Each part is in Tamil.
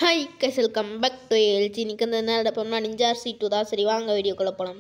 Hi guys welcome back to LG இன்னைக்கு வந்து என்ன நடப்போம்னா நிஞ்சார் சி டூ தான் சரி வாங்க வீடியோக்குள்ளே போகலாம்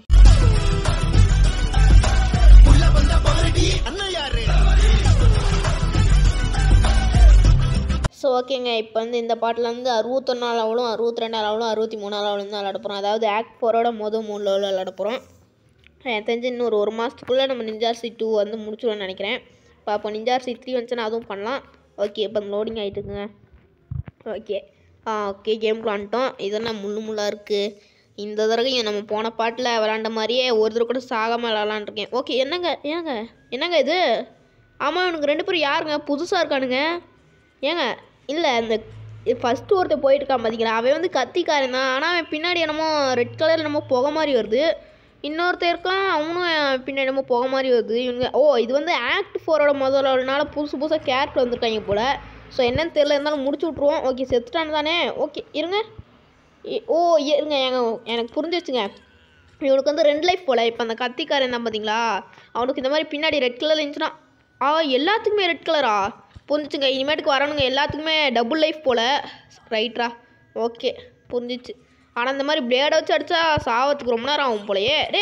ஸோ ஓகேங்க இப்போ வந்து இந்த பாட்டில் வந்து அறுபத்தொன்னா லெவலும் அறுபத்தி ரெண்டா லெவலும் அறுபத்தி மூணா லெவலும் தான் விளாட போகிறோம் அதாவது ஆக்ட் ஃபோரோட மொதல் மூணு லெவலில் விளாட போகிறோம் எனக்கு தெரிஞ்சு இன்னும் ஒரு ஒரு மாதத்துக்குள்ளே நம்ம நிஞ்சார் சி டூ வந்து முடிச்சிடுவோம்னு நினைக்கிறேன் பார்ப்போம் நிஞ்சார் சி த்ரீ வந்துச்சுன்னா அதுவும் பண்ணலாம் ஓகே இப்போ லோடிங் ஆகிட்டுக்குங்க ஓகே ஆ ஓகே கேம்க்கு வந்துட்டோம் இதெல்லாம் முள்ளு முள்ளாக இருக்குது இந்த தடவையும் நம்ம போன பாட்டில் விளாண்ட மாதிரியே ஒரு தடவை கூட சாகாமல் விளாட்லான் இருக்கேன் ஓகே என்னங்க ஏங்க என்னங்க இது ஆமாம் இவனுக்கு ரெண்டு பேரும் யாருங்க புதுசாக இருக்கானுங்க ஏங்க இல்லை அந்த ஃபஸ்ட்டு ஒருத்தர் போயிட்டு இருக்கான் பார்த்தீங்களா அவன் வந்து கத்திக்காரன் தான் ஆனால் அவன் பின்னாடி என்னமோ ரெட் கலர் என்னமோ புகை மாதிரி வருது இன்னொருத்தர் இருக்கான் அவனும் பின்னாடி என்னமோ புகை மாதிரி வருது இவனுங்க ஓ இது வந்து ஆக்ட் ஃபோரோட முதல்ல புதுசு புதுசாக கேரக்டர் வந்திருக்காங்க போல் ஸோ என்னன்னு தெரியல இருந்தாலும் முடிச்சு விட்ருவோம் ஓகே செத்துட்டான் தானே ஓகே இருங்க இ- ஓ இருங்க ஏங்க எனக்கு புரிஞ்சிச்சுங்க இவனுக்கு வந்து ரெண்டு லைஃப் போல் இப்போ அந்த கத்திக்காரன் தான் பார்த்தீங்களா அவனுக்கு இந்த மாதிரி பின்னாடி ரெட் கலர் இருந்துச்சுன்னா ஆ எல்லாத்துக்குமே ரெட் கலரா புரிஞ்சிச்சுங்க இனிமேட்டுக்கு வரணுங்க எல்லாத்துக்குமே டபுள் லைஃப் போல் ரைட்ரா ஓகே புரிஞ்சிச்சு ஆனால் இந்த மாதிரி பிளேடை வச்சு அடித்தா சாவத்துக்கு ரொம்ப நேரம் ஆகும் போலயே டே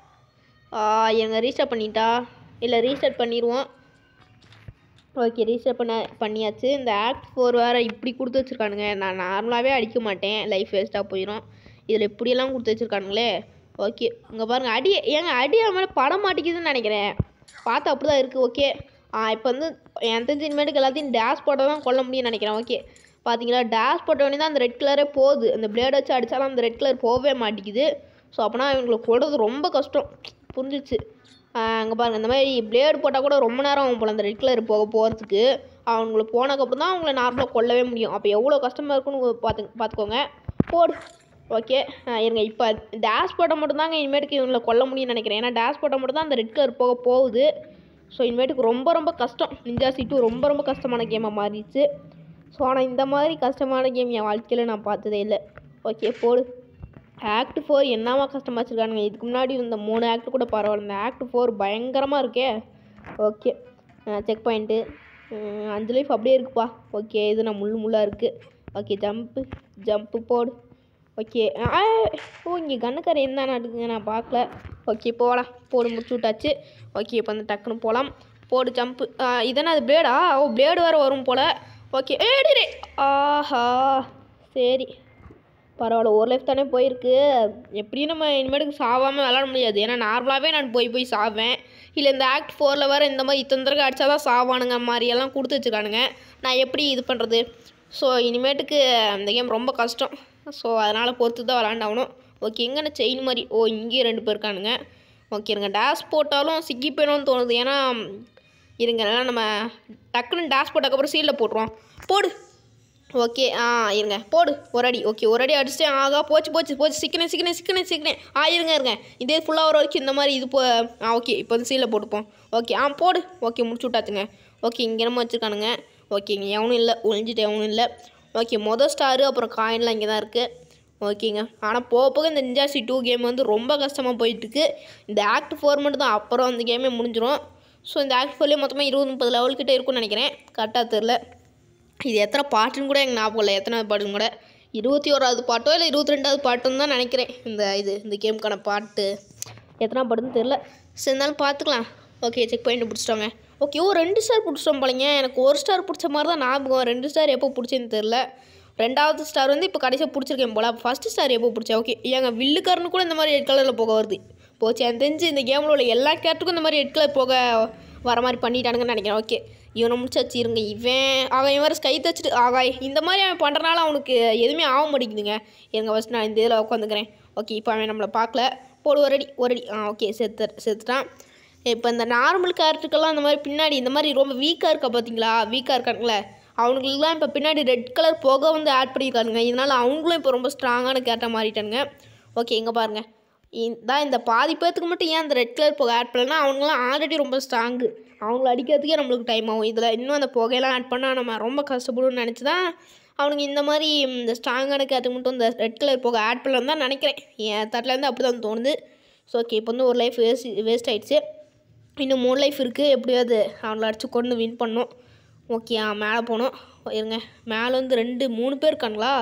எங்க ரீஸ்டார்ட் பண்ணிட்டா இல்லை ரீஸ்டார்ட் பண்ணிடுவோம் ஓகே ரீஸ்டார்ட் பண்ண பண்ணியாச்சு இந்த ஆக்ட் ஃபோர் வேறு இப்படி கொடுத்து வச்சுருக்கானுங்க நான் நார்மலாகவே அடிக்க மாட்டேன் லைஃப் வேஸ்ட்டாக போயிடும் இதில் இப்படியெல்லாம் கொடுத்து வச்சுருக்கானுங்களே ஓகே இங்கே பாருங்கள் அடி ஏங்க அடி அவன் மேலே படம் மாட்டேங்குதுன்னு நினைக்கிறேன் பார்த்தா அப்படி தான் இருக்குது ஓகே ஆ இப்போ வந்து என் தெரிஞ்ச இனிமேட்டுக்கு எல்லாத்தையும் டேஷ் போட்டால் தான் கொல்ல முடியும்னு நினைக்கிறேன் ஓகே பார்த்தீங்களா டேஷ் போட்ட உடனே தான் அந்த ரெட் கலரே போகுது அந்த பிளேட் வச்சு அடித்தாலும் அந்த ரெட் கலர் போகவே மாட்டேங்குது ஸோ அப்போனா இவங்களை கொள்றது ரொம்ப கஷ்டம் புரிஞ்சிச்சு அங்கே பாருங்கள் இந்த மாதிரி பிளேடு போட்டால் கூட ரொம்ப நேரம் ஆகும் போல் அந்த ரெட் கலர் போக போகிறதுக்கு அவங்கள போனதுக்கப்புறம் தான் அவங்கள நார்மலாக கொல்லவே முடியும் அப்போ எவ்வளோ கஷ்டமாக இருக்குன்னு பார்த்து பார்த்துக்கோங்க போடு ஓகே இருங்க இப்போ டேஷ் போட்டால் மட்டும்தாங்க இனிமேட்டுக்கு இவங்களை கொல்ல முடியும்னு நினைக்கிறேன் ஏன்னா டேஷ் போட்டால் மட்டும் தான் அந்த ரெட் கலர் போக போகுது ஸோ இனிமேட்டுக்கு ரொம்ப ரொம்ப கஷ்டம் நிஞ்சா சி டூ ரொம்ப ரொம்ப கஷ்டமான கேமாக மாறிடுச்சு ஸோ ஆனால் இந்த மாதிரி கஷ்டமான கேம் என் வாழ்க்கையில் நான் பார்த்ததே இல்லை ஓகே போடு ஆக்ட் ஃபோர் என்னவா கஷ்டமாக வச்சுருக்கானுங்க இதுக்கு முன்னாடி இருந்த மூணு ஆக்ட் கூட பரவாயில்ல இந்த ஆக்ட் ஃபோர் பயங்கரமாக இருக்கே ஓகே செக் பாயிண்ட்டு அஞ்சு லைஃப் அப்படியே இருக்குப்பா ஓகே இது நான் முள்ளு முள்ளாக இருக்குது ஓகே ஜம்ப்பு ஜம்ப்பு போடு ஓகே ஆ ஓ இங்கே கண்ணுக்கரை என்ன நாட்டுக்குங்க நான் பார்க்கல ஓகே போகலாம் போடு முடிச்சு விட்டாச்சு ஓகே இப்போ வந்து டக்குன்னு போகலாம் போடு ஜம்ப்பு இதென்ன அது பிளேடா ஓ பிளேடு வேறு வரும் போல் ஓகே ஏடி ஆஹா சரி பரவாயில்ல ஒரு லைஃப் தானே போயிருக்கு எப்படியும் நம்ம இனிமேட்டுக்கு சாவாமல் விளாட முடியாது ஏன்னா நார்மலாகவே நான் போய் போய் சாவேன் இல்லை இந்த ஆக்ட் ஃபோரில் வேறு இந்த மாதிரி இத்தனை தடவை அடித்தா தான் சாவானுங்க மாதிரி எல்லாம் கொடுத்து வச்சுருக்கானுங்க நான் எப்படி இது பண்ணுறது ஸோ இனிமேட்டுக்கு இந்த கேம் ரொம்ப கஷ்டம் ஸோ அதனால் பொறுத்து தான் விளாண்டாகணும் ஓகே எங்கே செயின் மாதிரி ஓ இங்கேயும் ரெண்டு பேர் இருக்கானுங்க ஓகே இருங்க டேஷ் போட்டாலும் சிக்கி போயிடும்னு தோணுது ஏன்னா இருங்க இல்லைன்னா நம்ம டக்குன்னு டேஷ் போட்டதுக்கப்புறம் சீலில் போட்டுருவோம் போடு ஓகே ஆ இருங்க போடு ஒரு அடி ஓகே ஒரு அடி அடிச்சிட்டேன் ஆகா போச்சு போச்சு போச்சு சிக்கனே சிக்கனே சிக்கனே சிக்கனே ஆ இருங்க இருங்க இதே ஃபுல்லாக வர வரைக்கும் இந்த மாதிரி இது போ ஆ ஓகே இப்போ வந்து சீலில் போட்டுப்போம் ஓகே ஆ போடு ஓகே முடிச்சு விட்டாச்சுங்க ஓகே இங்கே நம்ம வச்சுருக்கானுங்க ஓகே இங்கே எவனும் இல்லை ஒழிஞ்சிட்டு எவனும் இல்லை ஓகே மொதல் ஸ்டாரு அப்புறம் காயின்லாம் இங்கே தான் இருக்குது ஓகேங்க ஆனால் போக போக இந்த நிஞ்சாசி டூ கேம் வந்து ரொம்ப கஷ்டமாக போயிட்டுருக்கு இந்த ஆக்ட் ஃபோர் மட்டும் தான் அப்புறம் அந்த கேமே முடிஞ்சிடும் ஸோ இந்த ஆக்ட் ஃபோர்லேயே மொத்தமாக இருபது முப்பது லெவல் கிட்ட இருக்கும்னு நினைக்கிறேன் கரெக்டாக தெரில இது எத்தனை பாட்டுன்னு கூட எனக்கு ஞாபகம் இல்லை எத்தனாவது பாட்டுன்னு கூட இருபத்தி ஓராவது பாட்டோ இல்லை இருபத்தி ரெண்டாவது பாட்டுன்னு தான் நினைக்கிறேன் இந்த இது இந்த கேமுக்கான பாட்டு எத்தனை பாட்டுன்னு தெரில சரி இருந்தாலும் பார்த்துக்கலாம் ஓகே செக் பண்ணிட்டு பிடிச்சிட்டோங்க ஓகே ஓ ரெண்டு ஸ்டார் பிடிச்சிட்டோம் போலங்க எனக்கு ஒரு ஸ்டார் பிடிச்ச மாதிரி தான் ஞாபகம் ரெண்டு ஸ்டார் எப்போ பிடிச்சேன்னு தெரில ரெண்டாவது ஸ்டார் வந்து இப்போ கடைசியாக பிடிச்சிருக்கேன் போல ஃபஸ்ட்டு ஸ்டார் எப்போ பிடிச்சா ஓகே ஏங்க வில்லுக்காரனு கூட இந்த மாதிரி ரெட் கலரில் போக வருது போச்சு எனக்கு தெரிஞ்சு இந்த கேமில் உள்ள எல்லா கேரக்டருக்கும் இந்த மாதிரி ரெட் கலர் போக வர மாதிரி பண்ணிட்டானுங்கன்னு நினைக்கிறேன் ஓகே இவனை முடிச்சாச்சு இருங்க இவன் அவன் இவன் ஸ்கை தச்சுட்டு ஆகா இந்த மாதிரி அவன் பண்ணுறனால அவனுக்கு எதுவுமே ஆக மாட்டேங்குதுங்க எங்க ஃபஸ்ட் நான் இந்த இதில் உட்காந்துக்கிறேன் ஓகே இப்போ அவன் நம்மளை பார்க்கல போடு ஒரு அடி ஒரு அடி ஆ ஓகே செத்து செத்துட்டான் இப்போ இந்த நார்மல் கேரக்டருக்கெல்லாம் இந்த மாதிரி பின்னாடி இந்த மாதிரி ரொம்ப வீக்காக இருக்கா பார்த்தீங்களா வீக்காக இருக்கானுங்களே அவனுங்களுக்குலாம் இப்போ பின்னாடி ரெட் கலர் புகை வந்து ஆட் பண்ணியிருக்கானுங்க இதனால் அவங்களும் இப்போ ரொம்ப ஸ்ட்ராங்கான கேரக்டர் மாறிட்டானுங்க ஓகே இங்கே பாருங்கள் இதான் இந்த பாதி பேர்த்துக்கு மட்டும் ஏன் அந்த ரெட் கலர் புகை ஆட் பண்ணலன்னா அவங்களாம் ஆல்ரெடி ரொம்ப ஸ்ட்ராங்கு அவங்கள அடிக்கிறதுக்கே நம்மளுக்கு டைம் ஆகும் இதில் இன்னும் அந்த புகையெல்லாம் ஆட் பண்ணால் நம்ம ரொம்ப கஷ்டப்படும்னு நினச்சி தான் அவனுங்க இந்த மாதிரி இந்த ஸ்ட்ராங்கான கேரக்டர் மட்டும் இந்த ரெட் கலர் புகை ஆட் பண்ணலன்னு தான் நினைக்கிறேன் என் தட்டிலேருந்து அப்படி தான் தோணுது ஸோ ஓகே இப்போ வந்து ஒரு லைஃப் வேஸ்ட் வேஸ்ட் ஆயிடுச்சு இன்னும் மூணு லைஃப் இருக்குது எப்படியாவது அவங்கள அடிச்சு கொண்டு வின் பண்ணோம் ஓகே ஆ மேலே போனோம் இருங்க மேலே வந்து ரெண்டு மூணு பேர் இருக்காங்களா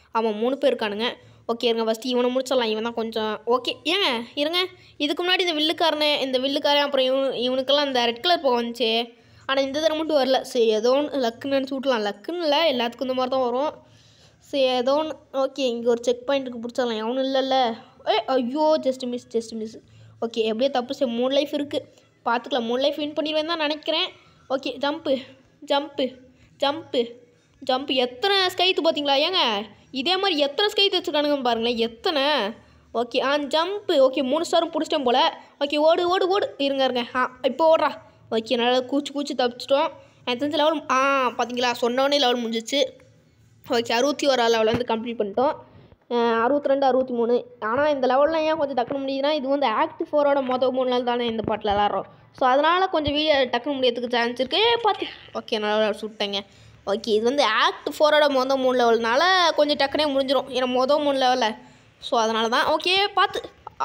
அவன் மூணு பேர் இருக்கானுங்க ஓகே இருங்க ஃபஸ்ட்டு இவனை முடிச்சிடலாம் இவன் தான் கொஞ்சம் ஓகே ஏங்க இருங்க இதுக்கு முன்னாடி இந்த வில்லுக்காரனே இந்த வில்லுக்காரன் அப்புறம் இவனு இவனுக்கெல்லாம் இந்த ரெட் கலர் போக வந்துச்சு ஆனால் இந்த தடவை மட்டும் வரல சரி ஏதோ ஒன்று லக்குன்னு நினச்சி விட்லாம் லக்குன்னு இல்லை எல்லாத்துக்கும் இந்த மாதிரி தான் வரும் சரி ஏதோ ஒன்று ஓகே இங்கே ஒரு செக் பாயிண்ட்டுக்கு பிடிச்சிடலாம் எவனும் இல்லைல்ல ஏ ஐயோ just miss just miss okay எப்படியோ தப்பு சரி மூணு லைஃப் இருக்குது பார்த்துக்கலாம் மூணு லைஃப் வின் பண்ணிடுவேன் தான் நினைக்கிறேன் okay jump jump jump jump எத்தனை ஸ்கைத்து பார்த்தீங்களா ஏங்க இதே மாதிரி எத்தனை ஸ்கைத்து வச்சுருக்கானுங்க பாருங்களேன் எத்தனை ஓகே ஆ ஜம்ப்பு ஓகே மூணு ஸ்டாரும் பிடிச்சிட்டேன் போல் ஓகே ஓடு ஓடு ஓடு இருங்க இருங்க ஆ இப்போ ஓடுறா ஓகே நல்லா கூச்சி கூச்சி தப்பிச்சிட்டோம் எனக்கு தெரிஞ்ச லெவல் ஆ பார்த்தீங்களா சொன்னோடனே லெவல் முடிஞ்சிச்சு ஓகே அறுபத்தி ஓரா லெவலில் வந்து கம்ப்ளீட் பண்ணிட்டோம் அறுபத்தி ரெண்டு அறுபத்தி மூணு ஆனால் இந்த லெவலில் ஏன் கொஞ்சம் டக்குனு முடியுதுன்னா இது வந்து ஆக்ட் ஃபோரோட மொதல் மூணு நாள் தானே இந்த பாட்டில் விளாட்றோம் ஸோ அதனால் கொஞ்சம் வீடியோ டக்குனு முடியறதுக்கு சான்ஸ் இருக்குது ஏ பார்த்து ஓகே நல்லா சுட்டேங்க ஓகே இது வந்து ஆக்ட் ஃபோரோட மொதல் மூணு லெவல்னால கொஞ்சம் டக்குனே முடிஞ்சிடும் ஏன்னா மொதல் மூணு லெவலில் ஸோ அதனால தான் ஓகே பார்த்து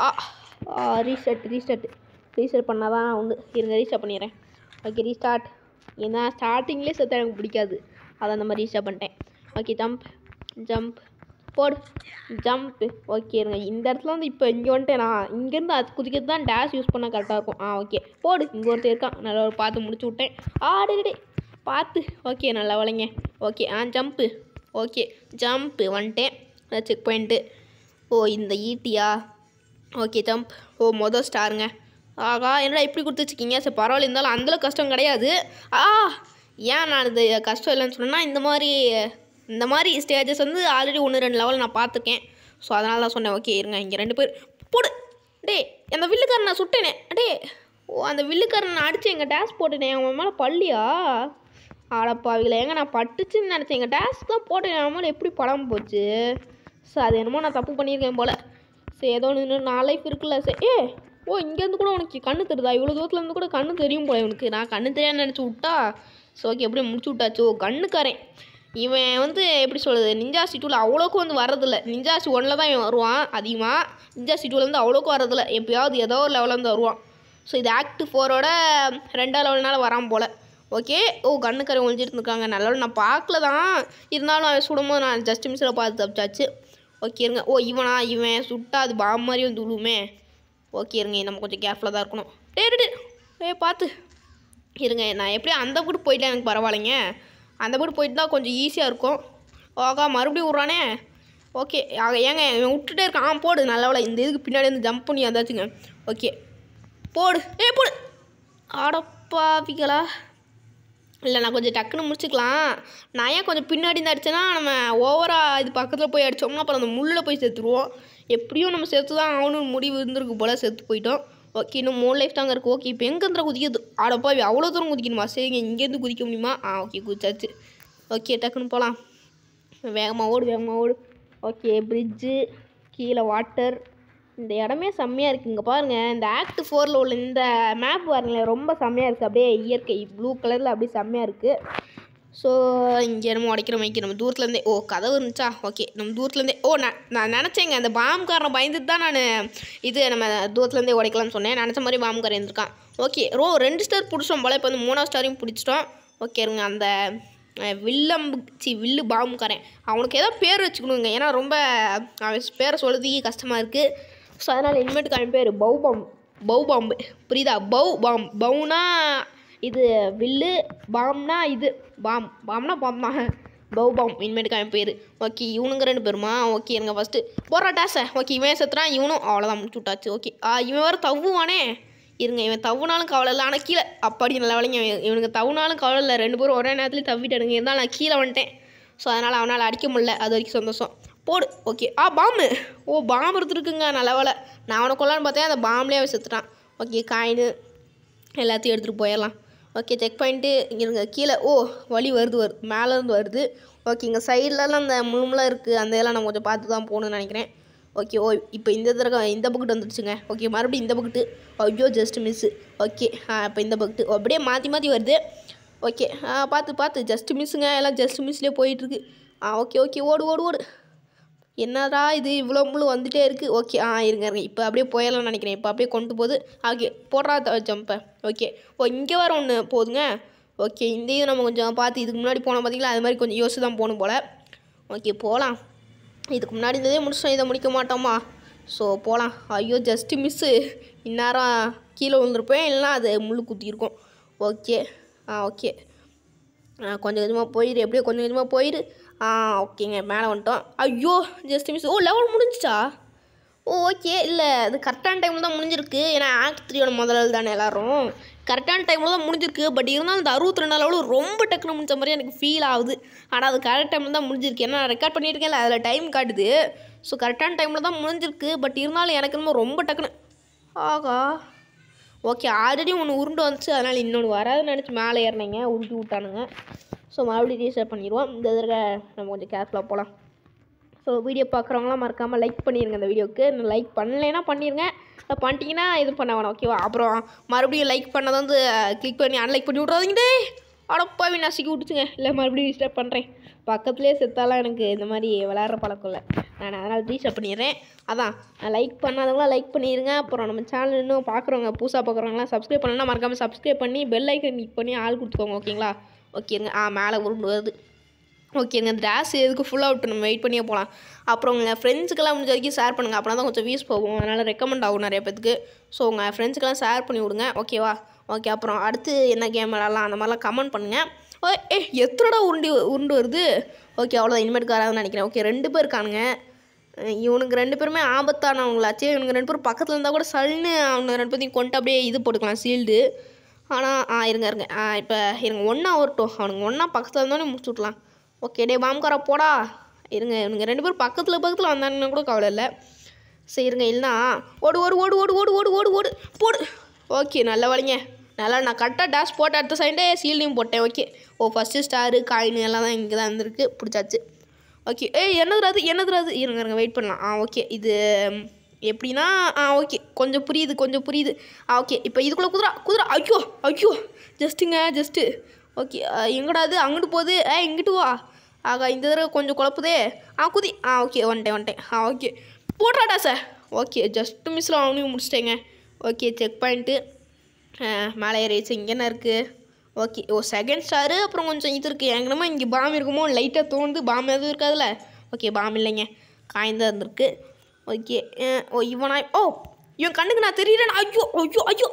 ஆ ரீசெட் ரீசெட் ரீசெட் பண்ணால் தான் உண்டு இருங்க ரீஸ்டார்ட் பண்ணிடுறேன் ஓகே ரீஸ்டார்ட் ஏன்னா ஸ்டார்டிங்லேயே செத்த எனக்கு பிடிக்காது அதை அந்த மாதிரி ரீஸ்டார்ட் பண்ணிட்டேன் ஓகே ஜம்ப் ஜம்ப் போடு ஜம்ப்பு ஓகே இருங்க இந்த இடத்துல வந்து இப்போ இங்கே வந்துட்டேன் நான் இங்கேருந்து அது குதிக்கிறது தான் டேஷ் யூஸ் பண்ணால் கரெக்டாக இருக்கும் ஆ ஓகே போடு இங்கே ஒருத்தர் இருக்கான் நல்லா ஒரு பார்த்து முடிச்சு விட்டேன் ஆடு பார்த்து ஓகே நல்லா வளைங்க ஓகே ஆ ஜம்ப்பு ஓகே ஜம்ப்பு வந்துட்டேன் செக் பாயிண்ட்டு ஓ இந்த ஈட்டியா ஓகே ஜம்ப் ஓ மொதல் ஸ்டாருங்க ஆகா என்னடா இப்படி கொடுத்து வச்சுக்கிங்க சரி பரவாயில்ல இருந்தாலும் அந்தளவு கஷ்டம் கிடையாது ஆ ஏன் நான் இது கஷ்டம் இல்லைன்னு சொன்னேன்னா இந்த மாதிரி இந்த மாதிரி ஸ்டேஜஸ் வந்து ஆல்ரெடி ஒன்று ரெண்டு லெவல் நான் பார்த்துருக்கேன் ஸோ அதனால தான் சொன்னேன் ஓகே இருங்க இங்கே ரெண்டு பேர் போடு டேய் அந்த வில்லுக்காரன் நான் சுட்டேனே டே ஓ அந்த வில்லுக்காரன் நான் அடித்து எங்கள் டேஷ் போட்டேனே அவன் மேலே பள்ளியா ஆடப்பாவிகளை ஏங்க நான் பட்டுச்சுன்னு நினச்சேன் எங்கள் டேஷ் தான் போட்டேன் அவன் மேலே எப்படி படம் போச்சு ஸோ அது என்னமோ நான் தப்பு பண்ணியிருக்கேன் போல் சரி ஏதோ ஒன்று இன்னும் நாலு லைஃப் இருக்குல்ல சரி ஏ ஓ இங்கேருந்து கூட உனக்கு கண்ணு தெரியுதா இவ்வளோ தூரத்துலேருந்து கூட கண்ணு தெரியும் போல இவனுக்கு நான் கண்ணு தெரியாதுன்னு நினச்சி விட்டா ஸோ ஓகே எப்படியும் முடிச்சு விட்டாச்சு ஓ கண்ணுக்காரன் இவன் வந்து எப்படி சொல்கிறது நிஞ்சாசி டூவில் அவ்வளோக்கும் வந்து வரதில்ல நிஞ்சாசி ஒன்றில் தான் இவன் வருவான் அதிகமாக நிஞ்சாசி டூவில் வந்து அவ்வளோக்கும் வரதில்ல எப்பயாவது ஏதோ ஒரு லெவலில் வந்து வருவான் ஸோ இது ஆக்ட் ஃபோரோட ரெண்டாவது லெவல்னால வரான் போல் ஓகே ஓ கண்ணுக்கரை ஒழிஞ்சிட்டு இருக்காங்க நல்ல நான் பார்க்கல தான் இருந்தாலும் அவன் சுடும்போது நான் ஜஸ்ட் மிஸ்ஸில் பார்த்து தப்பிச்சாச்சு ஓகே இருங்க ஓ இவனா இவன் சுட்டா அது பாம் மாதிரி வந்து விழுவுமே ஓகே இருங்க நம்ம கொஞ்சம் கேர்ஃபுல்லாக தான் இருக்கணும் டே டே, டே ஏ பார்த்து இருங்க நான் எப்படியும் அந்த பக்கம் போயிட்டேன் எனக்கு பரவாயில்லைங்க அந்த பக்கம் போயிட்டு தான் கொஞ்சம் ஈஸியாக இருக்கும் ஓகா மறுபடியும் விட்றானே ஓகே ஆக ஏங்க இவன் விட்டுட்டே இருக்கான் ஆ போடு நல்லவள இந்த இதுக்கு பின்னாடி வந்து ஜம்ப் பண்ணி வந்தாச்சுங்க ஓகே போடு ஏ போடு ஆடப்பாவிகளா இல்லை நான் கொஞ்சம் டக்குன்னு முடிச்சுக்கலாம் நான் ஏன் கொஞ்சம் பின்னாடி இருந்து அடிச்சேன்னா நம்ம ஓவராக இது பக்கத்தில் போய் அடித்தோம்னா அப்புறம் அந்த முள்ளில் போய் செத்துருவோம் எப்படியும் நம்ம செத்து தான் ஆகணும் முடிவு இருந்திருக்கு போல் செத்து போயிட்டோம் ஓகே இன்னும் மூணு லைஃப் தாங்க இருக்குது ஓகே இப்போ எங்கே இருந்தா குதிக்கிறது ஆடப்பா அவ்வளோ தூரம் குதிக்கணுமா சரிங்க இங்கேருந்து குதிக்க முடியுமா ஆ ஓகே குதிச்சாச்சு ஓகே டக்குன்னு போகலாம் வேகமாக ஓடு வேகமாக ஓடு ஓகே பிரிட்ஜு கீழே வாட்டர் இந்த இடமே செம்மையாக இருக்குது இங்கே பாருங்கள் இந்த ஆக்ட் ஃபோரில் உள்ள இந்த மேப் பாருங்களேன் ரொம்ப செம்மையாக இருக்குது அப்படியே இயற்கை ப்ளூ கலரில் அப்படியே செம்மையாக இருக்குது ஸோ இங்கே நம்ம உடைக்கிற மைக்கு நம்ம தூரத்துலேருந்தே ஓ கதவு இருந்துச்சா ஓகே நம்ம தூரத்துலேருந்தே ஓ நான் நான் நினச்சேங்க அந்த பாம்காரன் பயந்துட்டு தான் நான் இது நம்ம தூரத்துலேருந்தே உடைக்கலாம்னு சொன்னேன் நினச்ச மாதிரி பாம்காரன் இருந்திருக்கான் ஓகே ரோ ரெண்டு ஸ்டார் பிடிச்சோம் போல் இப்போ வந்து மூணாவது ஸ்டாரையும் பிடிச்சிட்டோம் ஓகே இருங்க அந்த அஹ், வில்லம்பு சி வில்லு பாம்புக்காரன் அவனுக்கு ஏதோ பேர் வச்சுக்கணுங்க ஏன்னா ரொம்ப அவன் பேரை சொல்கிறதுக்கே கஷ்டமாக இருக்குது ஸோ அதனால் இனிமேட்டுக்கு அவன் பேர் பவு பாம்பு பவு பாம்பு புரியுதா பவு பாம் பவுனா இது வில்லு பாம்னா இது பாம் பாம்னா பாம் தான் பவு பாம் இனிமேட்டுக்கு அவன் பேர் ஓகே இவனுங்க ரெண்டு பேருமா ஓகே இருங்க ஃபஸ்ட்டு போடுறா டேஸை ஓகே இவன் செத்துறான் இவனும் அவ்வளோதான் முடிச்சு விட்டாச்சு ஓகே ஆ இவன் வேறு தவ்வுவானே இருங்க இவன் தவுனாலும் கவலை இல்லை ஆனால் கீழே அப்படி நல்ல வேலைங்க இவன் இவனுக்கு தவுனாலும் கவலை இல்லை ரெண்டு பேரும் ஒரே நேரத்துலேயே தவிட்டானுங்க இருந்தாலும் நான் கீழே வந்துட்டேன் ஸோ அதனால் அவனால் அடிக்க முடியல அது வரைக்கும் சந்தோஷம் போடு ஓகே ஆ பாம்பு ஓ பாம்பு எடுத்துருக்குங்க நல்ல வேலை நான் அவனை கொல்லான்னு பார்த்தேன் அந்த பாம்புலேயே அவன் செத்துட்டான் ஓகே காயின் எல்லாத்தையும் எடுத்துகிட்டு போயிடலாம் ஓகே செக் பாயிண்ட்டு இங்கே இருங்க கீழே ஓ வழி வருது வருது மேலேருந்து வருது ஓகே இங்கே சைட்லலாம் அந்த முழுமெலாம் இருக்குது அந்த இதெல்லாம் நான் கொஞ்சம் பார்த்து தான் போகணும்னு நினைக்கிறேன் ஓகே ஓ இப்போ இந்த தடவை இந்த பக்கெட் வந்துடுச்சுங்க ஓகே மறுபடியும் இந்த பக்கெட்டு ஐயோ ஜஸ்ட் மிஸ்ஸு ஓகே ஆ இப்போ இந்த பக்கெட்டு அப்படியே மாற்றி மாற்றி வருது ஓகே ஆ பார்த்து பார்த்து ஜஸ்ட் மிஸ்ஸுங்க எல்லாம் ஜஸ்ட் மிஸ்லேயே போயிட்டுருக்கு ஆ ஓகே ஓகே ஓடு ஓடு ஓடு என்னடா இது இவ்வளோ முள்ளு வந்துட்டே இருக்குது ஓகே ஆ இருங்க இருங்க இப்போ அப்படியே போயிடலாம்னு நினைக்கிறேன் இப்போ அப்படியே கொண்டு போகுது ஓகே போடுறா ஜம்பை ஓகே ஓ இங்கே வர ஒன்று போதுங்க ஓகே இதையும் நம்ம கொஞ்சம் பார்த்து இதுக்கு முன்னாடி போனோம் பார்த்தீங்களா அது மாதிரி கொஞ்சம் யோசிச்சு தான் போகணும் போல் ஓகே போகலாம் இதுக்கு முன்னாடி இருந்ததே முடிச்சோம் இதை முடிக்க மாட்டோமா ஸோ போகலாம் ஐயோ ஜஸ்ட்டு மிஸ்ஸு இந்நேரம் கீழே விழுந்திருப்பேன் இல்லைனா அது முள் குத்திருக்கும் ஓகே ஆ ஓகே ஆ, கொஞ்சம் கொஞ்சமாக போயிரு எப்படியோ கொஞ்சம் கொஞ்சமாக போயிரு ஆ ஓகேங்க மேலே வந்துட்டோம் ஐயோ ஜஸ்ட் மிஸ் ஓ லெவல் முடிஞ்சிச்சா ஓ ஓகே இல்லை அது கரெக்டான டைமில் தான் முடிஞ்சிருக்கு ஏன்னா ஆக்ட் த்ரீயோட முதல் தானே எல்லாரும் கரெக்டான டைமில் தான் முடிஞ்சிருக்கு பட் இருந்தாலும் அந்த அறுபத்தி ரெண்டு லெவலும் ரொம்ப டக்குன்னு முடிஞ்ச மாதிரி எனக்கு ஃபீல் ஆகுது ஆனால் அது கரெக்ட் டைமில் தான் முடிஞ்சிருக்கு ஏன்னா நான் ரெக்கார்ட் பண்ணியிருக்கேன்ல அதில் டைம் காட்டுது ஸோ கரெக்டான டைமில் தான் முடிஞ்சிருக்கு பட் இருந்தாலும் எனக்கு என்னமோ ரொம்ப டக்குன்னு ஆகா ஓகே ஆல்ரெடி ஒன்று உருண்டு வந்துச்சு அதனால் இன்னொன்று வராதுன்னு நினச்சி மேலே ஏறினீங்க உருட்டி விட்டானுங்க ஸோ மறுபடியும் ரீஸ்டார்ட் பண்ணிடுவோம் இந்த தடவை நம்ம கொஞ்சம் கேர்ஃபுல்லாக போகலாம் ஸோ வீடியோ பார்க்குறவங்களாம் மறக்காமல் லைக் பண்ணிடுங்க இந்த வீடியோவுக்கு லைக் பண்ணலைன்னா பண்ணிடுங்க இல்லை பண்ணிட்டீங்கன்னா இது பண்ண வேணாம் ஓகேவா அப்புறம் மறுபடியும் லைக் பண்ணதை வந்து கிளிக் பண்ணி அன்லைக் பண்ணி விட்றாதீங்க டே அடப்பாவி நசுக்கி விட்டுச்சுங்க இல்லை மறுபடியும் ரீஸ்டார்ட் பண்ணுறேன் பக்கத்துலேயே செத்தாலாம் எனக்கு இந்த மாதிரி விளையாடுற பழக்கம் இல்லை நான் அதனால் ரீஸ்டார்ட் பண்ணிடுறேன் அதான் லைக் பண்ணாதவங்களாம் லைக் பண்ணிடுங்க அப்புறம் நம்ம சேனல் இன்னும் பார்க்குறவங்க புதுசாக பார்க்குறவங்களாம் சப்ஸ்கிரைப் பண்ணணும்னா மறக்காமல் சப்ஸ்கிரைப் பண்ணி பெல் ஐக்கன் கிளிக் பண்ணி ஆள் கொடுத்துக்கோங்க ஓகேங்களா ஓகேங்க ஆ மேலே உருண்டு வருது ஓகேங்க இந்த டேஸ் எதுக்கு ஃபுல்லாக விட்டு நம்ம வெயிட் பண்ணியே போகலாம் அப்புறம் உங்கள் ஃப்ரெண்ட்ஸுக்கெல்லாம் முடிஞ்ச வரைக்கும் ஷேர் பண்ணுங்கள் அப்படின்னா தான் கொஞ்சம் வியூஸ் போகும் அதனால் ரெக்கமெண்ட் ஆகும் நிறைய பேத்துக்கு ஸோ உங்கள் ஃப்ரெண்ட்ஸுக்கெல்லாம் ஷேர் பண்ணி விடுங்க ஓகேவா ஓகே அப்புறம் அடுத்து என்ன கேம் விளாட்லாம் அந்த மாதிரிலாம் கமெண்ட் பண்ணுங்கள் ஓ ஏ எத்தனடா உருண்டு உருண்டு வருது ஓகே அவ்வளோதான் இனிமேட்டுக்கு வராதுன்னு நினைக்கிறேன் ஓகே ரெண்டு பேர் இருக்கானுங்க அஹ் இவனுக்கு ரெண்டு பேருமே ஆபத்தானவங்களாச்சே இவனுக்கு ரெண்டு பேரும் பக்கத்தில் இருந்தால் கூட சல்லுன்னு அவங்க ரெண்டு பேர்த்தையும் கொண்டு அப்படியே இது போட்டுக்கலாம் சீல்டு ஆனால் ஆ இருங்க இருங்க ஆ இப்போ இருங்க ஒன்றா வரட்டும் அவனுங்க ஒன்றா பக்கத்தில் இருந்தோடனே முடிச்சு விட்லாம் ஓகே டே பாம்காரா போடா இருங்க இவனுங்க ரெண்டு பேரும் பக்கத்தில் பக்கத்தில் வந்தாங்கன்னா கூட கவலை இல்லை சரி இருங்க இல்லைனா ஓடு ஓடு ஓடு ஓடு ஓடு ஓடு ஓடு ஓடு போடு ஓகே நல்ல வழிங்க நல்லா நான் கரெக்டாக டேஷ் போட்ட அடுத்த சைடே சீல்டையும் போட்டேன் ஓகே ஓ ஃபஸ்ட்டு ஸ்டாரு காயின் எல்லாம் தான் இங்கே தான் இருந்திருக்கு பிடிச்சாச்சு ஓகே ஏய் என்னதுடா அது என்னதுடா அது இருங்க இருங்க வெயிட் பண்ணலாம் ஆ ஓகே இது ம், எப்படின்னா ஆ ஓகே கொஞ்சம் புரியுது கொஞ்சம் புரியுது ஆ ஓகே இப்போ இதுக்குள்ளே குதிரா குதிரா ஐயோ ஐயோ ஜஸ்ட்டுங்க ஜஸ்ட்டு ஓகே எங்கடா அது அங்கிட்டு போகுது ஏ இங்கிட்டு வா ஆகா இந்த தடவை கொஞ்சம் குழப்புதே ஆ குதி ஆ ஓகே வந்துட்டேன் வந்துட்டேன் ஆ ஓகே போடுறாடா சார் ஓகே ஜஸ்ட் மிஸ்ஸில் அவனையும் முடிச்சிட்டேங்க ஓகே செக் பாயிண்ட்டு மேலே ஏறிச்சு இங்கே என்ன இருக்குது ஓகே ஓ செகண்ட் ஸ்டாரு அப்புறம் கொஞ்சம் இது இருக்குது எங்கனமா இங்கே பாம் இருக்குமோ லைட்டாக தோணுது பாம் எதுவும் இருக்காதுல்ல ஓகே பாம் இல்லைங்க காய்ந்தான் இருந்திருக்கு ஓகே ஓ இவனா ஓ இவன் கண்ணுக்கு நான் தெரியறேன் ஐயோ ஐயோ ஐயோ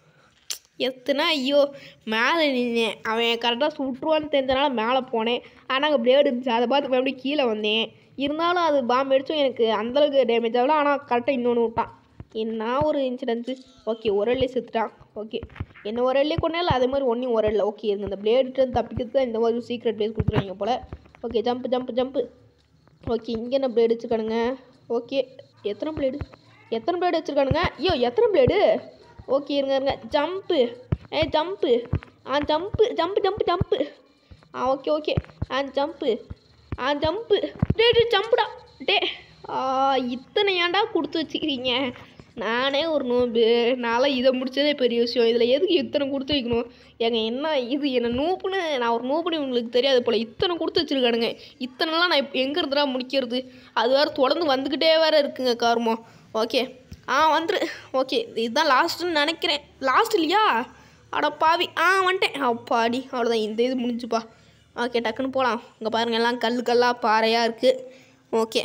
எத்தனை ஐயோ மேலே நின்னேன் அவன் கரெக்டாக சுட்டுருவான்னு தெரிஞ்சனால மேலே போனேன் ஆனால் அங்கே பிளேடு இருந்துச்சு அதை பார்த்து மறுபடியும் கீழே வந்தேன் இருந்தாலும் அது பாம்பு அடிச்சும் எனக்கு அந்தளவுக்கு டேமேஜ் ஆகல ஆனால் கரெக்டாக இன்னொன்று விட்டான் என்ன ஒரு இன்சிடென்ட்ஸு ஓகே ஒரு அள்ளி செத்துட்டான் ஓகே என்ன ஒரு அள்ளி கொண்டால அதே மாதிரி ஒன்றையும் ஒரு அள்ளி ஓகே இருங்க இந்த பிளேடு தப்பிக்கிறது தான் இந்த மாதிரி சீக்ரெட் பிளேஸ் கொடுத்துருவாங்க போல் okay jump jump jump okay இங்கே என்ன பிளேடு வச்சுருக்கானுங்க ஓகே எத்தனை பிளேடு எத்தனை பிளேடு வச்சுருக்கானுங்க ஐயோ எத்தனை பிளேடு ஓகே இருங்க இருங்க ஜம்ப்பு ஏ ஜம்ப்பு ஆ ஜம்ப்பு ஜம்ப்பு ஜம்ப்பு ஜம்ப்பு ஆ ஓகே ஓகே ஆ ஜம்ப்பு ஆ ஜம்ப்பு டே டே ஜம்ப்புடா டே ஆ இத்தனை ஏன்டா கொடுத்து வச்சுக்கிறீங்க நானே ஒரு நோம்பு நான்லாம் இதை முடிச்சதே பெரிய விஷயம் இதில் எதுக்கு இத்தனை கொடுத்து வைக்கணும் ஏங்க என்ன இது என்ன நூப்புன்னு நான் ஒரு நூப்புன்னு உங்களுக்கு தெரியாது போல் இத்தனை கொடுத்து வச்சுருக்கானுங்க இத்தனைலாம் நான் இப்போ எங்கே இருந்துடா முடிக்கிறது அது வேறு தொடர்ந்து வந்துக்கிட்டே வேறு இருக்குங்க கார்மோ ஓகே ஆ வந்துரு ஓகே இதுதான் லாஸ்ட்டுன்னு நினைக்கிறேன் லாஸ்ட் இல்லையா அட பாவி ஆ வந்துட்டேன் அப்பாடி அவ்வளோதான் இந்த இது முடிஞ்சுப்பா ஓகே டக்குன்னு போகலாம் இங்கே பாருங்கள் எல்லாம் கல் கல்லாக பாறையாக இருக்குது ஓகே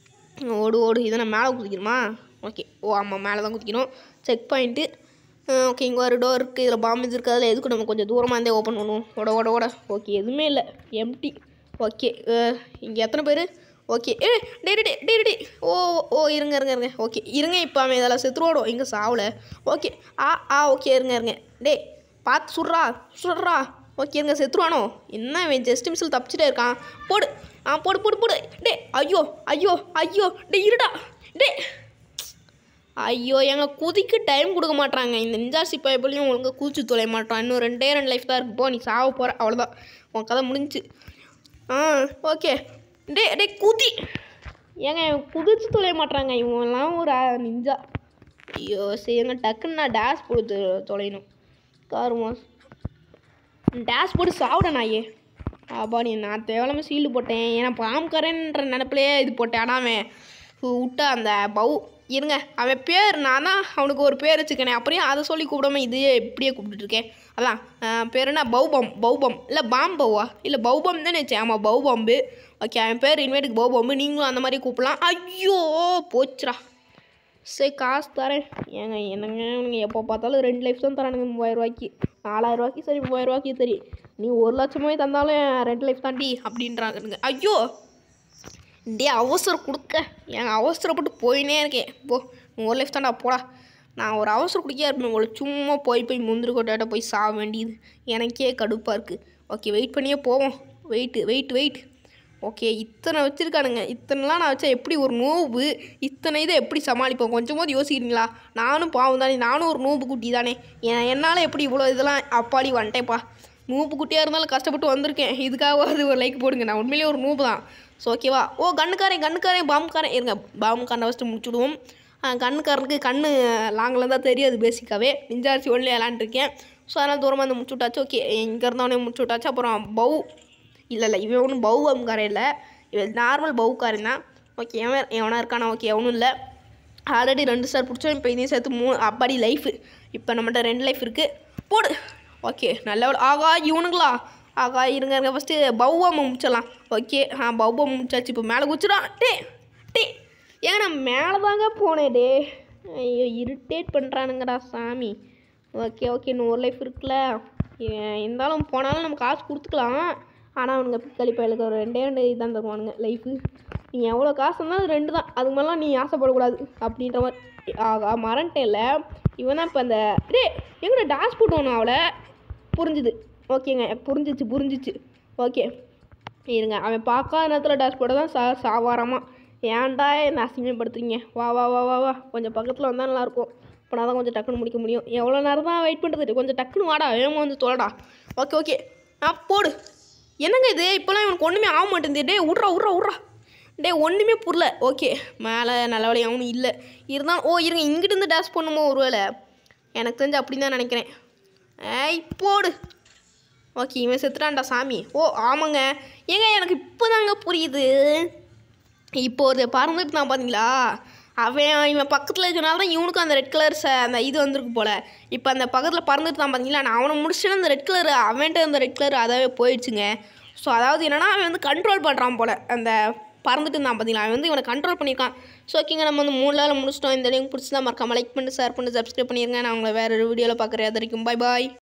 ஓடு ஓடு இதை நான் மேலே குதிக்கணுமா ஓகே ஓ ஆமாம் மேலே தான் குதிக்கணும் செக் பாயிண்ட்டு ஓகே இங்கே ஒரு டோர் இருக்குது இதில் பாம்பு இருக்குது அதில் எதுக்கு நம்ம கொஞ்சம் தூரமாக இருந்தே ஓப்பன் பண்ணுவோம் ஓட ஓட ஓட ஓகே எதுவுமே இல்லை எம்டி ஓகே இங்கே எத்தனை பேர் ஓகே ஏ டே டே டே டே ஓ ஓ இருங்க இருங்க இருங்க ஓகே இருங்க இப்போ அவன் இதெல்லாம் செத்துருவாடும் இங்கே சாவல ஓகே ஆ ஆ ஓகே இருங்க இருங்க டே பார்த்து சுட்றா சுட்றா ஓகே இருங்க செத்துருவானோ என்ன இவன் ஜஸ்ட் மிஸ்ஸில் தப்பிச்சிட்டே இருக்கான் போடு ஆ போடு போடு போடு டே ஐயோ ஐயோ ஐயோ டே இருடா டே ஐயோ எங்க குதிக்க டைம் கொடுக்க மாட்றாங்க இந்த நிஞ்சாசி பைபிளையும் ஒழுங்கா குதிச்சு தொலைய மாட்டான் இன்னும் ரெண்டே ரெண்டு லைஃப் தான் இருக்கு போ நீ சாவ போகிற அவ்வளோதான் உன் கதை முடிஞ்சுச்சு ஆ ஓகே டே டே குதி ஏங்க இவன் குதிச்சு தொலைய மாட்றாங்க இவன்லாம் ஒரு ஆ- நிஞ்சா ஐயோ சரிங்க டக்குன்னு நான் டேஷ் போட்டு தொ- தொலையணும் காருமா டேஷ் போட்டு சாப்பிட நாயே ஆபா நீ நான் தேவையில்லாம சீல்டு போட்டேன் ஏன்னா பாம்கரன்ற நினப்பிலே இது போட்டேன் ஆனால் அவன் விட்ட அந்த பவு இருங்க அவன் பேர் நான் தான் அவனுக்கு ஒரு பேர் வச்சுக்கனே அப்படியே அதை சொல்லி கூப்பிடாம இதையே இப்படியே கூப்பிட்டுருக்கேன் அதான் ஆஹ், பேர் என்ன பௌபம் பௌபம் இல்லை பாம்பவா இல்லை பௌபம் தானே வச்சேன் ஆமாம் பௌபம்பு ஓகே அவன் பேர் இன்வைட்டுக்கு போபோம்பு நீங்களும் அந்த மாதிரி கூப்பிடலாம் ஐயோ போச்சுடா சரி காசு தரேன் ஏங்க என்னங்க நீங்கள் எப்போ பார்த்தாலும் ரெண்டு லைஃப் தான் தரானுங்க மூவாயிரம் ரூபாய்க்கு நாலாயிரம் ரூபாய்க்கு சரி மூவாயிரம் ரூபாய்க்கு சரி நீ ஒரு லட்சமே தந்தாலும் ரெண்டு லைஃப் தாண்டி அப்படின்றாங்க ஐயோ டே அவசரம் கொடுக்க ஏங்க அவசரப்பட்டு போயினே இருக்கேன் போ நீ ஒரு லைஃப் தான்டா போடா நான் ஒரு அவசரம் குடிக்கா இருப்பேன் உங்களை சும்மா போய் போய் முந்திரி கொட்டாட்ட போய் சாக வேண்டியது எனக்கே கடுப்பாக இருக்குது ஓகே வெயிட் பண்ணியே போவோம் வெயிட்டு வெயிட் வெயிட் ஓகே இத்தனை வச்சுருக்கானுங்க இத்தனைலாம் நான் வச்சா எப்படி ஒரு நோவு இத்தனை இதை எப்படி சமாளிப்போம் கொஞ்சமாவது யோசிக்கிறீங்களா நானும் பாவம் தானே நானும் ஒரு நோம்பு குட்டி தானே என் என்னால் எப்படி இவ்வளோ இதெல்லாம் அப்பாடி வந்துட்டேன்ப்பா நூப்பு குட்டியாக இருந்தாலும் கஷ்டப்பட்டு வந்திருக்கேன் இதுக்காகவாது ஒரு லைக் போடுங்க நான் உண்மையிலேயே ஒரு நூப்பு தான் ஸோ ஓகேவா ஓ கண்ணுக்காரன் கண்ணுக்காரன் பாம்புக்காரன் இருங்க பாம்புக்காரனை ஃபஸ்ட்டு முடிச்சுடுவோம் ஆ, கண்ணுக்காரனுக்கு கண்ணு லாங்கில் தான் தெரியாது பேசிக்காகவே நிஞ்சாரிசி ஒன்லி விளாண்டுருக்கேன் ஸோ அதனால் தூரமாக வந்து முடிச்சு விட்டாச்சு ஓகே இங்கே இருந்தவனே முடிச்சு விட்டாச்சு அப்புறம் பவு இல்லை இல்லை இவன் ஒன்றும் பவு பாம்புக்காரன் இல்லை இவன் நார்மல் பவுக்காரன் தான் ஓகே எவன் எவனா இருக்கானா ஓகே எவனும் இல்லை ஆல்ரெடி ரெண்டு ஸ்டார் பிடிச்சோம் இப்போ இதையும் சேர்த்து மூணு அப்பாடி லைஃப் இப்போ நம்மகிட்ட ரெண்டு லைஃப் இருக்குது போடு ஓகே நல்ல வேலை. ஆகா இவனுங்களா ஆகா இருங்க இருங்க ஃபஸ்ட்டு பௌவம் முடிச்சிடலாம் ஓகே ஆ பௌவம் முடிச்சாச்சு இப்போ மேலே குச்சிடா டே டே ஏங்க நான் மேலே தாங்க போனேன் டே ஐயோ இரிட்டேட் பண்ணுறானுங்கடா சாமி ஓகே ஓகே இன்னும் ஒரு லைஃப் இருக்குல்ல ஏ- இருந்தாலும் போனாலும் நம்ம காசு கொடுத்துக்கலாம் ஆனால் அவனுங்க பிக்காளி பயலுக்கு ஒரு ரெண்டே ரெண்டு இதான் தருவானுங்க லைஃபு நீ எவ்வளோ காசு இருந்தாலும் ரெண்டு தான் அதுக்கு மேலாம் நீ ஆசைப்படக்கூடாது அப்படின்ற மாதிரி ஆகா மறந்துட்டேன்ல இவன் தான் இப்போ அந்த டே எங்கட டாஸ் போட்டுவோம் அவளை புரிஞ்சுது ஓகேங்க புரிஞ்சிச்சு புரிஞ்சிச்சு ஓகே இருங்க அவன் பார்க்காத நேரத்தில் டாஸ் போட தான் சா சாவாரமாக ஏன்டா என்ன அசிங்கப்படுத்துறீங்க வா வா வா வா வா கொஞ்சம் பக்கத்தில் வந்தால் நல்லாயிருக்கும் இப்போ தான் கொஞ்சம் டக்குன்னு முடிக்க முடியும் எவ்வளோ நேரம் தான் வெயிட் பண்ணுறது கொஞ்சம் டக்குன்னு வாடா வேகமாக வந்து தொலைடா ஓகே ஓகே ஆ போடு என்னங்க இது இப்போலாம் இவனுக்கு ஒன்றுமே ஆக மாட்டேங்குது டே விட்றா விட்றா விட்றா டே ஒன்றுமே புரியல ஓகே மேலே நல்ல வேலை அவனும் இல்லை இருந்தாலும் ஓ இருங்க இங்கிட்டு இருந்து டேஷ் பண்ணுமோ ஒருவேளை எனக்கு தெரிஞ்சு அப்படி தான் நினைக்கிறேன் ஏய் போடு ஓகே இவன் செத்துட்டான்டா சாமி ஓ ஆமாங்க ஏங்க எனக்கு இப்போ தாங்க புரியுது இப்போ ஒரு பறந்துட்டு நான் பார்த்தீங்களா அவன் இவன் பக்கத்தில் இருக்கனால தான் இவனுக்கும் அந்த ரெட் கலர் ச அந்த இது வந்திருக்கு போல் இப்போ அந்த பக்கத்தில் பறந்துட்டு தான் பார்த்தீங்களா நான் அவனை முடிச்சுட்டு அந்த ரெட் கலர் அவன்கிட்ட அந்த ரெட் கலர் அதாவே போயிடுச்சுங்க ஸோ அதாவது என்னன்னா அவன் வந்து கண்ட்ரோல் பண்ணுறான் போல் அந்த பறந்துட்டு இருந்தான் பார்த்தீங்களா அவன் வந்து இவனை கண்ட்ரோல் பண்ணியிருக்கான் ஸோ ஓகேங்க நம்ம வந்து மூணு நாள் முடிச்சிட்டோம் இந்த லிங்க் பிடிச்சி தான் மறக்காம லைக் பண்ணிட்டு ஷேர் பண்ணி சப்ஸ்கிரைப் பண்ணிடுங்க நான் உங்களை வேறு ஒரு வீடியோவில் பார்க்குறேன் அது வரைக்கும் பை பாய்